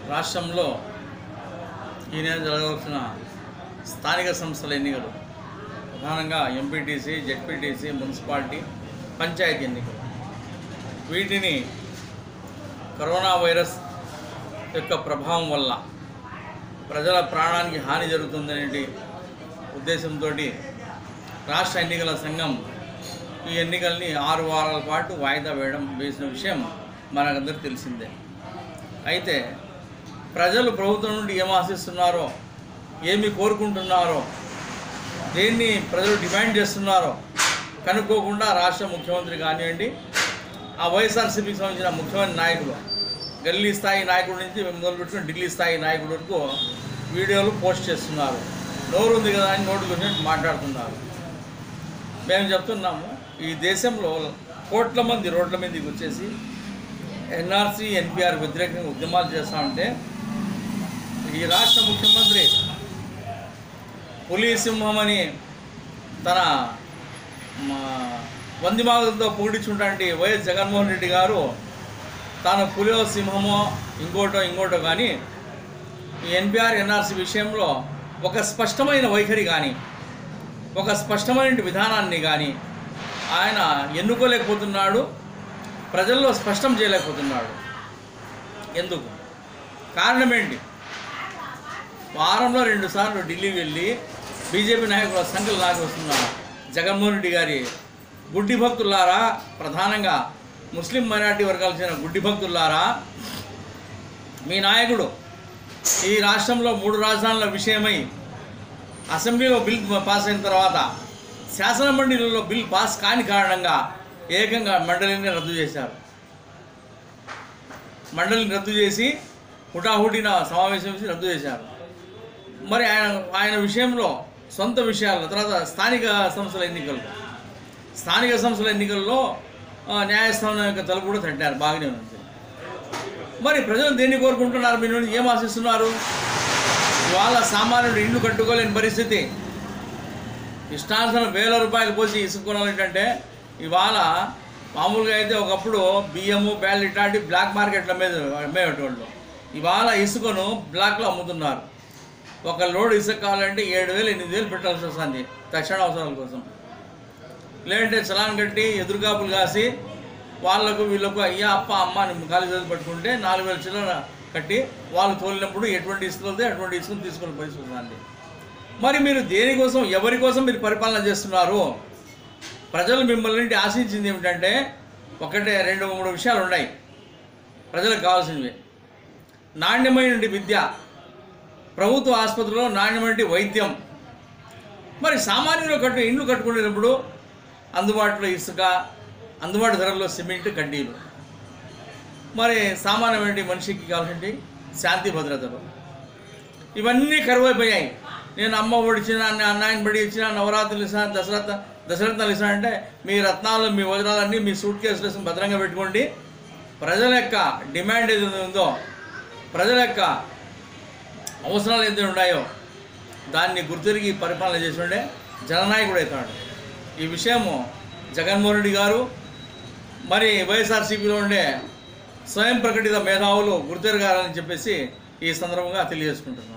రాష్ట్రంలో ఈ నెల జరగవలసిన స్థానిక సంస్థల ఎన్నికలు ప్రధానంగా ఎంపీటీసీ జెడ్పీటీసీ మున్సిపాలిటీ పంచాయతీ ఎన్నికలు వీటిని కరోనా వైరస్ యొక్క ప్రభావం వల్ల ప్రజల ప్రాణానికి హాని జరుగుతుందనే ఉద్దేశంతో రాష్ట్ర ఎన్నికల సంఘం ఈ ఎన్నికల్ని ఆరు వారాల పాటు వాయిదా వేయడం వేసిన విషయం మనకందరికీ తెలిసిందే అయితే ప్రజలు ప్రభుత్వం నుండి ఏం ఆశిస్తున్నారో ఏమి కోరుకుంటున్నారో దేన్ని ప్రజలు డిమాండ్ చేస్తున్నారో కనుక్కోకుండా రాష్ట్ర ముఖ్యమంత్రి కానివ్వండి ఆ వైఎస్ఆర్సీపీకి సంబంధించిన ముఖ్యమైన నాయకులు గల్లీ స్థాయి నాయకుడి నుంచి మొదలు పెట్టుకుని ఢిల్లీ స్థాయి నాయకుడి వరకు వీడియోలు పోస్ట్ చేస్తున్నారు నోరు ఉంది కదా అని నోటుకు వచ్చినట్టు మాట్లాడుతున్నారు మేము చెప్తున్నాము ఈ దేశంలో కోట్ల మంది రోడ్ల మీదకి వచ్చేసి ఎన్ఆర్సీ ఎన్పిఆర్ వ్యతిరేకంగా ఉద్యమాలు చేస్తూ ఉంటే ఈ రాష్ట్ర ముఖ్యమంత్రి పులి సింహం అని తన మా వందిమాలతో పొగిడించుంటే వైఎస్ జగన్మోహన్ రెడ్డి గారు తాను పులియో సింహమో ఇంకోటో ఇంకోటో కానీ ఈ ఎన్పిఆర్ ఎన్ఆర్సీ విషయంలో ఒక స్పష్టమైన వైఖరి కానీ ఒక స్పష్టమైన విధానాన్ని కానీ ఆయన ఎన్నుకోలేకపోతున్నాడు ప్రజల్లో స్పష్టం చేయలేకపోతున్నాడు ఎందుకు కారణం ఏంటి వారంలో రెండుసార్లు ఢిల్లీ వెళ్ళి బీజేపీ నాయకుల సంఖ్యలు లాగి వస్తున్న జగన్మోహన్ రెడ్డి గారి గుడ్డి భక్తులారా ప్రధానంగా ముస్లిం మైనార్టీ వర్గాలకు చెందిన గుడ్డి భక్తులారా మీ నాయకుడు ఈ రాష్ట్రంలో మూడు రాజధానుల విషయమై అసెంబ్లీలో బిల్ పాస్ అయిన తర్వాత శాసన మండలిలో బిల్ పాస్ కాని కారణంగా ఏకంగా మండలిని రద్దు చేశారు మండలిని రద్దు చేసి హుటాహుటిన సమావేశం చేసి రద్దు చేశారు మరి ఆయన ఆయన విషయంలో సొంత విషయాల్లో తర్వాత స్థానిక సంస్థల ఎన్నికలు స్థానిక సంస్థల ఎన్నికల్లో ఆ, న్యాయస్థానం యొక్క తలుపు కూడా తట్టారు బాగానే ఉంది మరి ప్రజలు దేన్ని కోరుకుంటున్నారు మీ నుండి ఏం ఆశిస్తున్నారు ఇవాళ సామాన్యుడు ఇల్లు కట్టుకోలేని పరిస్థితి ఇష్టానుసరం వేల రూపాయలు పోసి ఇసుకున్నాం ఏంటంటే ఇవాళ మామూలుగా అయితే ఒకప్పుడు బియ్యము బ్యాల్ ఇట్లాంటి బ్లాక్ మార్కెట్ల మీద అమ్మేటోళ్ళు ఇవాళ ఇసుకను బ్లాక్లో అమ్ముతున్నారు ఒక లోడ్ ఇసుక కావాలంటే ఏడు వేలు ఎనిమిది వేలు పెట్టాల్సి వస్తుంది తక్షణ అవసరాల కోసం లేదంటే చలాన్ కట్టి ఎదురుకాపులు కాసి వాళ్ళకు వీళ్ళకు అయ్యా అప్ప అమ్మ అని కాలు చేతులు పట్టుకుంటే నాలుగు వేల చిల్లర కట్టి వాళ్ళు తోలినప్పుడు ఎటువంటి ఇసుక వస్తే అటువంటి ఇసుకను తీసుకునే పరిస్థితి వస్తుంది మరి మీరు దేనికోసం ఎవరి కోసం మీరు పరిపాలన చేస్తున్నారు ప్రజలు మిమ్మల్ని నుండి ఆశించింది ఏమిటంటే ఒకటే రెండు మూడు విషయాలు ఉన్నాయి ప్రజలకు కావాల్సినవి నాణ్యమైన విద్య ప్రభుత్వ ఆసుపత్రిలో నాణ్యమైన వైద్యం మరి సామాన్యులు కట్టు ఇండ్లు కట్టుకునేటప్పుడు అందుబాటులో ఇసుక అందుబాటు ధరల్లో సిమెంట్ కడ్డీలు మరి సామాన్యమైన మనిషికి కావాల్సింది శాంతి భద్రతలు ఇవన్నీ కరువైపోయాయి నేను అమ్మ ఒడి ఇచ్చిన అన్నాయన బడి ఇచ్చిన నవరాత్రులు ఇస్తాను దసరా దశరత్నాలు ఇస్తాను అంటే మీ రత్నాలు మీ వజ్రాలన్నీ మీ సూట్ కేసులు వేసుకుని భద్రంగా పెట్టుకోండి ప్రజల యొక్క డిమాండ్ ఏది ఉందో ప్రజల యొక్క అవసరాలు ఏదైతే ఉన్నాయో దాన్ని గుర్తిరిగి పరిపాలన చేసి ఉండే జననాయకుడు అవుతాడు ఈ విషయము జగన్మోహన్ రెడ్డి గారు మరి వైఎస్ఆర్సీపీలో ఉండే స్వయం ప్రకటిత మేధావులు గుర్తెరగాలని చెప్పేసి ఈ సందర్భంగా తెలియజేసుకుంటున్నాను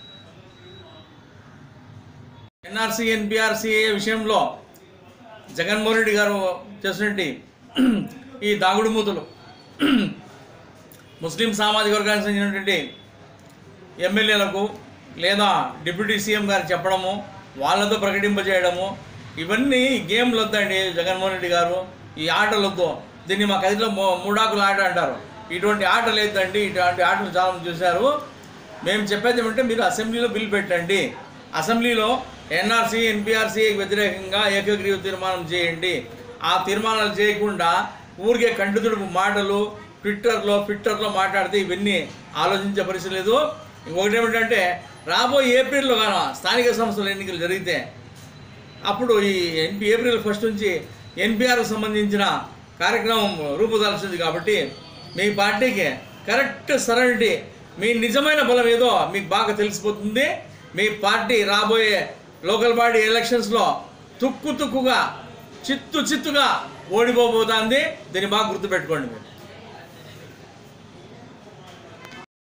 ఎన్ఆర్సీ ఎన్పిఆర్సీఏ విషయంలో జగన్మోహన్ రెడ్డి గారు చేసినట్టు ఈ దాగుడు మూతలు ముస్లిం సామాజిక వర్గానికి చెందినటువంటి ఎమ్మెల్యేలకు లేదా డిప్యూటీ సీఎం గారు చెప్పడము వాళ్ళతో ప్రకటింపజేయడము ఇవన్నీ గేమ్లు వద్దండి జగన్మోహన్ రెడ్డి గారు ఈ ఆటలు వద్దు దీన్ని మా కదిలో మూడాకుల ఆట అంటారు ఇటువంటి ఆటలు లేదండి ఇటువంటి ఆటలు చాలా మంది చూశారు మేము చెప్పేది ఏమంటే మీరు అసెంబ్లీలో బిల్ పెట్టండి అసెంబ్లీలో ఎన్ఆర్సీ ఎన్పిఆర్సీ వ్యతిరేకంగా ఏకగ్రీవ తీర్మానం చేయండి ఆ తీర్మానాలు చేయకుండా ఊరికే కంటితుడుపు మాటలు ట్విట్టర్లో ట్విట్టర్లో మాట్లాడితే ఇవన్నీ ఆలోచించే పరిస్థితి లేదు ఇంకొకటి ఏమిటంటే రాబోయే ఏప్రిల్లో గాన స్థానిక సంస్థల ఎన్నికలు జరిగితే అప్పుడు ఈ ఎన్పి ఏప్రిల్ ఫస్ట్ నుంచి ఎన్పిఆర్కు సంబంధించిన కార్యక్రమం రూపుదాల్సింది కాబట్టి మీ పార్టీకి కరెక్ట్ సరైనటి మీ నిజమైన బలం ఏదో మీకు బాగా తెలిసిపోతుంది మీ పార్టీ రాబోయే లోకల్ బాడీ ఎలక్షన్స్లో తుక్కు తుక్కుగా చిత్తు చిత్తుగా ఓడిపోబోతుంది దీన్ని బాగా గుర్తుపెట్టుకోండి మీరు